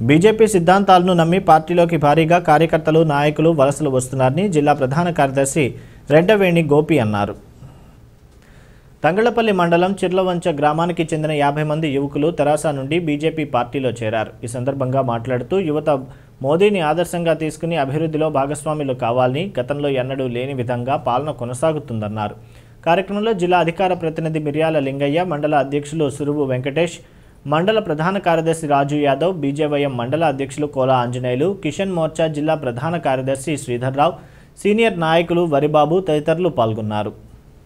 BJP సిద్ధాంతాలను నమ్మి పార్టీలోకి భారీగా కార్యకర్తలు నాయకులు వలసలు వస్తున్నారని జిల్లా ప్రధాన కార్యదర్శి రెడ్డవేణి గోపి అన్నారు తంగళ్లపల్లి మండలం చిర్లవంచ గ్రామానికి చెందిన యాభై మంది యువకులు తెరాస నుండి బీజేపీ పార్టీలో చేరారు ఈ సందర్భంగా మాట్లాడుతూ యువత మోదీని ఆదర్శంగా తీసుకుని అభివృద్ధిలో భాగస్వాములు కావాలని గతంలో ఎన్నడూ లేని విధంగా పాలన కొనసాగుతుందన్నారు కార్యక్రమంలో జిల్లా అధికార ప్రతినిధి మిర్యాల లింగయ్య మండల అధ్యక్షులు సురువు వెంకటేష్ మండల ప్రధాన కార్యదర్శి రాజు యాదవ్ బీజేవైఎం మండల అధ్యక్షులు కోలా ఆంజనేయులు కిషన్ మోర్చా జిల్లా ప్రధాన కార్యదర్శి శ్రీధర్రావు సీనియర్ నాయకులు వరిబాబు తదితరులు పాల్గొన్నారు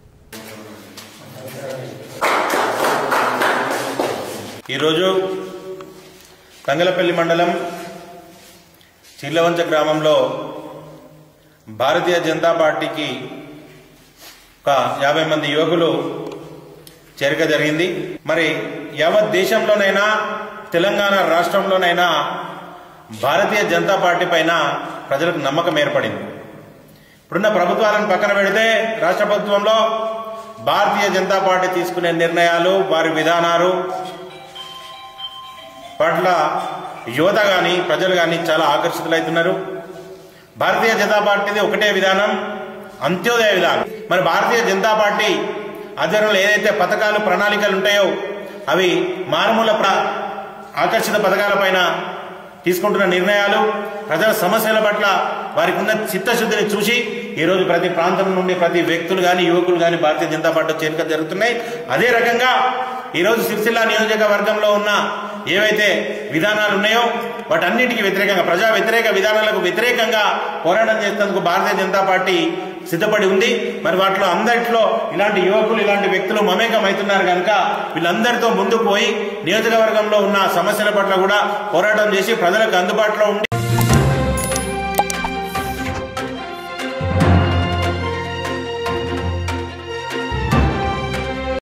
ఈరోజు తంగలపల్లి మండలం చిర్లవంచ గ్రామంలో భారతీయ జనతా పార్టీకి ఒక యాభై మంది యువకులు చేరిక జరిగింది మరి యావత్ దేశంలోనైనా తెలంగాణ రాష్ట్రంలోనైనా భారతీయ జనతా పార్టీ పైన ప్రజలకు నమ్మకం ఏర్పడింది ఇప్పుడున్న ప్రభుత్వాలను పక్కన పెడితే రాష్ట్ర ప్రభుత్వంలో భారతీయ జనతా పార్టీ తీసుకునే నిర్ణయాలు వారి విధానాలు పట్ల యువత కానీ ప్రజలు కానీ చాలా ఆకర్షితులవుతున్నారు భారతీయ జనతా పార్టీది ఒకటే విధానం అంత్యోదయ విధానం మరి భారతీయ జనతా పార్టీ ఆధ్వర్యంలో ఏదైతే పథకాలు ప్రణాళికలు ఉంటాయో అవి మారుమూల ప్ర ఆకర్షిత పథకాలపైన తీసుకుంటున్న నిర్ణయాలు ప్రజల సమస్యల పట్ల వారికి ఉన్న చిత్తశుద్ధిని చూసి ఈరోజు ప్రతి ప్రాంతం నుండి ప్రతి వ్యక్తులు కానీ యువకులు కానీ భారతీయ జనతా పార్టీ చేరిక జరుగుతున్నాయి అదే రకంగా ఈరోజు సిరిసిల్ల నియోజకవర్గంలో ఉన్న ఏవైతే విధానాలు ఉన్నాయో వాటన్నిటికీ వ్యతిరేకంగా ప్రజా వ్యతిరేక విధానాలకు వ్యతిరేకంగా పోరాటం చేసేందుకు భారతీయ జనతా పార్టీ సిద్ధపడి ఉంది మరి వాటిలో అందరిలో ఇలాంటి యువకులు ఇలాంటి వ్యక్తులు మమేకం అవుతున్నారు కనుక వీళ్ళందరితో ముందుకు పోయి నియోజకవర్గంలో ఉన్న సమస్యల పట్ల కూడా పోరాటం చేసి ప్రజలకు అందుబాటులో ఉండి